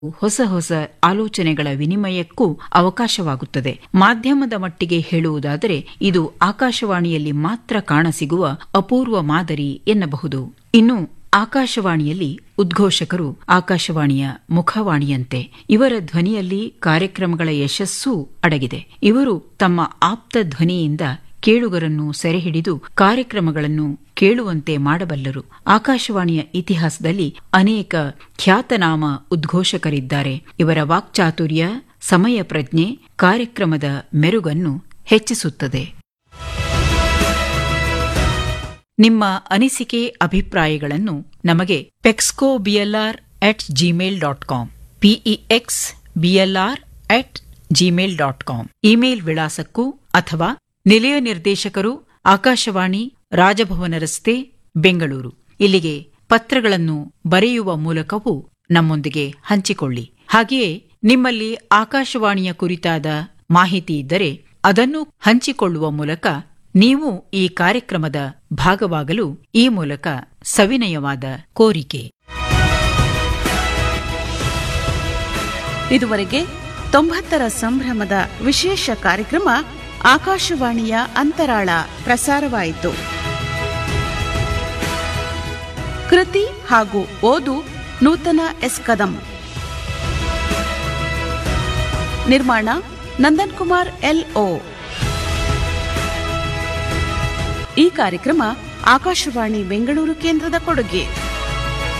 ಹೊಸ ಹೊಸ ಆಲೋಚನೆಗಳ ವಿನಿಮಯಕ್ಕೂ ಅವಕಾಶವಾಗುತ್ತದೆ ಮಾಧ್ಯಮದ ಮಟ್ಟಿಗೆ ಹೇಳುವುದಾದರೆ ಇದು ಆಕಾಶವಾಣಿಯಲ್ಲಿ ಮಾತ್ರ ಕಾಣಸಿಗುವ ಅಪೂರ್ವ ಮಾದರಿ ಎನ್ನಬಹುದು ಇನ್ನು ಆಕಾಶವಾಣಿಯಲ್ಲಿ ಉದ್ಘೋಷಕರು ಆಕಾಶವಾಣಿಯ ಮುಖವಾಣಿಯಂತೆ ಇವರ ಧ್ವನಿಯಲ್ಲಿ ಕಾರ್ಯಕ್ರಮಗಳ ಯಶಸ್ಸೂ ಅಡಗಿದೆ ಇವರು ತಮ್ಮ ಆಪ್ತ ಧ್ವನಿಯಿಂದ ಕೇಳುಗರನ್ನು ಸೆರೆಹಿಡಿದು ಕಾರ್ಯಕ್ರಮಗಳನ್ನು ಕೇಳುವಂತೆ ಮಾಡಬಲ್ಲರು ಆಕಾಶವಾಣಿಯ ಇತಿಹಾಸದಲ್ಲಿ ಅನೇಕ ಖ್ಯಾತನಾಮ ಉದ್ಘೋಷಕರಿದ್ದಾರೆ ಇವರ ವಾಕ್ಚಾತುರ್ಯ ಸಮಯ ಪ್ರಜ್ಞೆ ಕಾರ್ಯಕ್ರಮದ ಮೆರುಗನ್ನು ಹೆಚ್ಚಿಸುತ್ತದೆ ನಿಮ್ಮ ಅನಿಸಿಕೆ ಅಭಿಪ್ರಾಯಗಳನ್ನು ನಮಗೆ ಪೆಕ್ಸ್ಕೋ BLR at Gmail dot com PEX BLR at Gmail dot com email ವಿಳಾಸಕ್ಕೂ ಅಥವಾ ನಿಲಯ ನಿರ್ದೇಶಕರು ಆಕಾಶವಾಣಿ ರಾಜಭವನ ರಸ್ತೆ ಬೆಂಗಳೂರು ಇಲ್ಲಿಗೆ ಪತ್ರಗಳನ್ನು ಬರೆಯುವ ಮೂಲಕವೂ ನಮ್ಮೊಂದಿಗೆ ಹಂಚಿಕೊಳ್ಳಿ ಹಾಗೆಯೇ ನಿಮ್ಮಲ್ಲಿ ಆಕಾಶವಾಣಿಯ ಕುರಿತಾದ ಮಾಹಿತಿ ಇದ್ದರೆ ಅದನ್ನು ಹಂಚಿಕೊಳ್ಳುವ ಮೂಲಕ ನೀವು ಈ ಕಾರ್ಯಕ್ರಮದ ಭಾಗವಾಗಲು ಈ ಮೂಲಕ ಸವಿನಯವಾದ ಕೋರಿಕೆ ಇದುವರೆಗೆ ತೊಂಬತ್ತರ ಸಂಭ್ರಮದ ವಿಶೇಷ ಕಾರ್ಯಕ್ರಮ ಆಕಾಶವಾಣಿಯ ಅಂತರಾಳ ಪ್ರಸಾರವಾಯಿತು ಕೃತಿ ಹಾಗೂ ಓದು ನೂತನ ಎಸ್ ಕದಂ ನಿರ್ಮಾಣ ನಂದನ್ ಕುಮಾರ್ ಎಲ್ಒ ಈ ಕಾರ್ಯಕ್ರಮ ಆಕಾಶವಾಣಿ ಬೆಂಗಳೂರು ಕೇಂದ್ರದ ಕೊಡುಗೆ